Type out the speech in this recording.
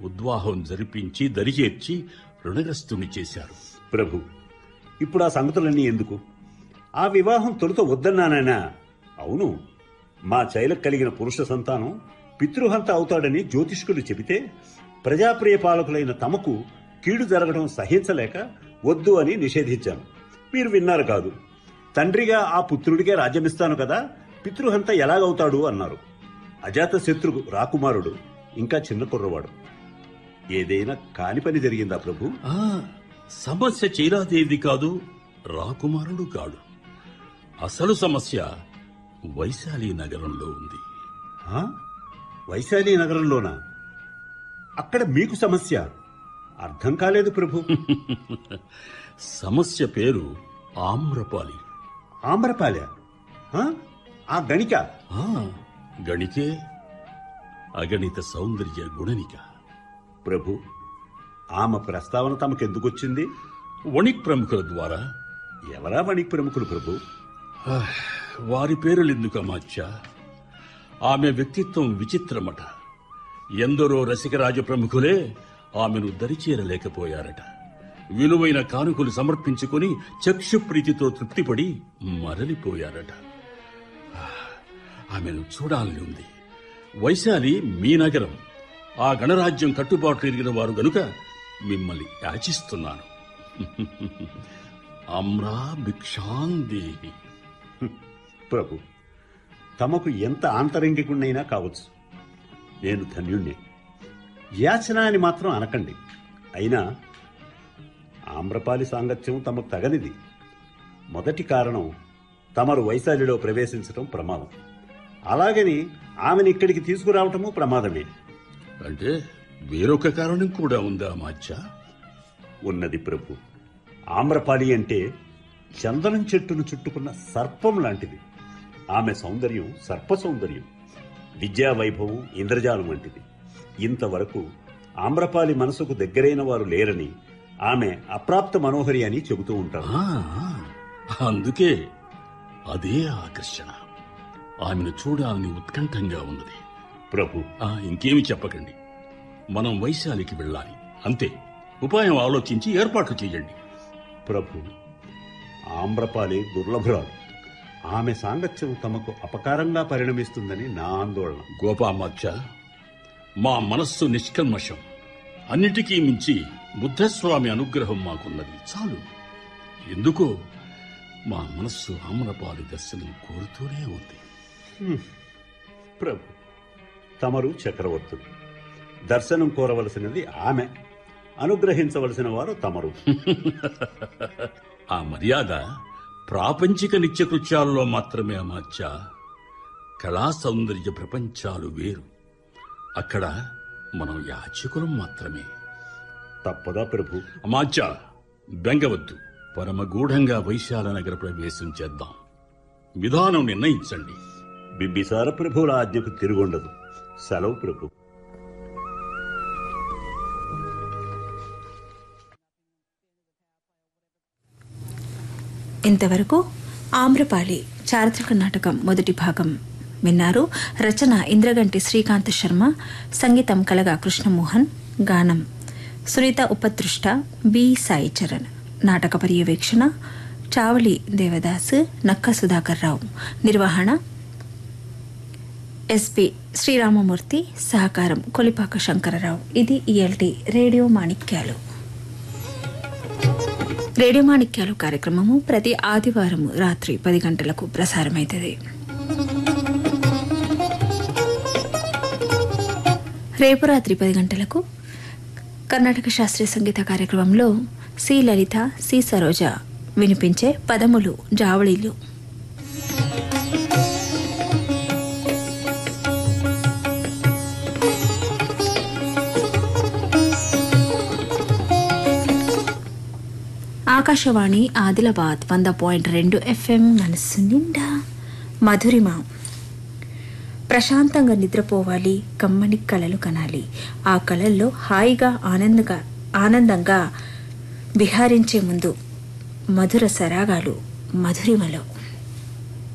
ఉద్వాహం జరిపించి దరిచేర్చి రుణగ్రస్తుని చేశారు ప్రభు ఇప్పుడు ఆ సంగతులన్నీ ఎందుకు ఆ వివాహం తొలుత వద్దన్నానైనా అవును మా చైలకు కలిగిన పురుష సంతానం పితృహంత అవుతాడని జ్యోతిష్కులు చెబితే ప్రజాప్రియ పాలకులైన తమకు కీడు జరగడం సహించలేక వద్దు అని నిషేధించాను మీరు విన్నారు కాదు తండ్రిగా ఆ పుత్రుడికే రాజ్యమిస్తాను కదా పితృహంత ఎలాగవుతాడు అన్నారు అజాత శత్రువు రాకుమారుడు ఇంకా చిన్న కుర్రవాడు ఏదైనా కాని పని జరిగిందా ప్రభు ఆ సమస్య చీరాదేవి కాదు రాకుమారుడు కాడు అసలు సమస్య వైశాలి నగరంలో ఉంది ఆ? వైశాలి నగరంలోనా అక్కడ మీకు సమస్య అర్థం కాలేదు ప్రభు సమస్య పేరు ఆమ్రపాలి ఆమ్రపాలె ఆ? ఆ గణిక ఆ గణికే అగణిత సౌందర్య గుణనిక ప్రభు ఆమె ప్రస్తావన తమకెందుకొచ్చింది వణిక్ ప్రముఖుల ద్వారా ఎవరా వణిక్ ప్రముఖులు ప్రభు ఆ, వారి పేరులెందుకు అమాచ్య ఆమె వ్యక్తిత్వం విచిత్రమట ఎందరో రసికరాజ ప్రముఖులే ఆమెను దరిచేరలేకపోయారట విలువైన కానుకలు సమర్పించుకుని చక్షుప్రీతితో తృప్తిపడి మరలిపోయారట ఆ, ఆమెను చూడాలని ఉంది వైశాలి మీ నగరం ఆ గణరాజ్యం కట్టుబాట్లు ఎరిగిన వారు గనుక మిమ్మల్ని యాచిస్తున్నాను అమ్రా భిక్షాందేహి ప్రభు తమకు ఎంత ఆంతరంగికుణ్ణైనా కావచ్చు నేను ధన్యుణ్ణి యాచన అని మాత్రం అనకండి అయినా ఆమ్రపాలి సాంగత్యం తమకు తగనిది మొదటి కారణం తమరు వైశాలిలో ప్రవేశించడం ప్రమాదం అలాగని ఆమెను ఇక్కడికి తీసుకురావటము ప్రమాదమే అంటే వేరొక కారణం కూడా ఉందా మాచ్చా ఉన్నది ప్రభు ఆమ్రపాలి అంటే చందనం చెట్టును చుట్టుకున్న సర్పం లాంటిది ఆమె సౌందర్యం సర్ప సౌందర్యం విద్యా వైభవం ఇంద్రజాలం వంటిది ఇంతవరకు ఆమ్రపాలి మనసుకు దగ్గరైన వారు లేరని ఆమె అప్రాప్త మనోహరి అని చెబుతూ ఉంటారు ఆ, అందుకే అదే ఆకర్షణ ఆమెను చూడాలని ఉత్కంఠంగా ఉన్నది ప్రభు ఆ, ఇంకేమి చెప్పకండి మనం వైశాలికి వెళ్ళాలి అంతే ఉపాయం ఆలోచించి ఏర్పాట్లు చేయండి ప్రభు ఆమ్రపాలి దుర్లభురాలు ఆమె సాంగత్యం తమకు అపకారంగా పరిణమిస్తుందని నా ఆందోళన గోపామాచ్చ మా మనస్సు నిష్కల్మషం అన్నిటికీ మించి బుద్ధస్వామి అనుగ్రహం మాకున్నది చాలు ఎందుకో మా మనస్సు ఆమ్రపాలి దర్శనం కోరుతూనే ఉంది ప్రభు తమరు చక్రవర్తులు దర్శనం కోరవలసినది ఆమె అనుగ్రహించవలసిన వారు తమరు ఆ మర్యాద ప్రాపంచిక నిత్యకృత్యాల్లో మాత్రమే అమాచ్చ కళా సౌందర్య ప్రపంచాలు వేరు అక్కడ మనం యాచకులం మాత్రమే తప్పదా ప్రభు అమాచ్చ బెంగవద్దు పరమగూఢంగా వైశాల నగర ప్రవేశం చేద్దాం విధానం నిర్ణయించండి బింబిసార ప్రభువుల ఆజ్ఞకు తిరుగుండదు సెలవు ప్రభు ఇంతవరకు ఆమ్రపాలి చారిత్రక నాటకం మొదటి భాగం విన్నారు రచన ఇంద్రగంటి శ్రీకాంత శర్మ సంగీతం కలగా కృష్ణమోహన్ గానం సునీత ఉపదృష్ట బి సాయి చరణ్ నాటక పర్యవేక్షణ చావలి దేవదాస్ నక్క సుధాకర్ రావు నిర్వహణ ఎస్పి శ్రీరామమూర్తి సహకారం కొలిపాక శంకరరావు ఇది ఈఎల్టీ రేడియో మాణిక్యాలు రేడియో మాణిక్యాలు కార్యక్రమము ప్రతి ఆదివారం రాత్రి పది గంటలకు ప్రసారమవుతుంది రేపు రాత్రి పది గంటలకు కర్ణాటక శాస్త్రీయ సంగీత కార్యక్రమంలో సి లలిత సి సరోజ వినిపించే పదములు జావళీలు ఆకాశవాణి ఆదిలాబాద్ వంద పాయింట్ రెండు ఎఫ్ఎం మనస్సు నిండా మధురిమ ప్రశాంతంగా నిద్రపోవాలి కమ్మని కలలు కనాలి ఆ కలల్లో హాయిగా ఆనందంగా ఆనందంగా విహారించే ముందు మధుర సరాగాలు మధురిమలో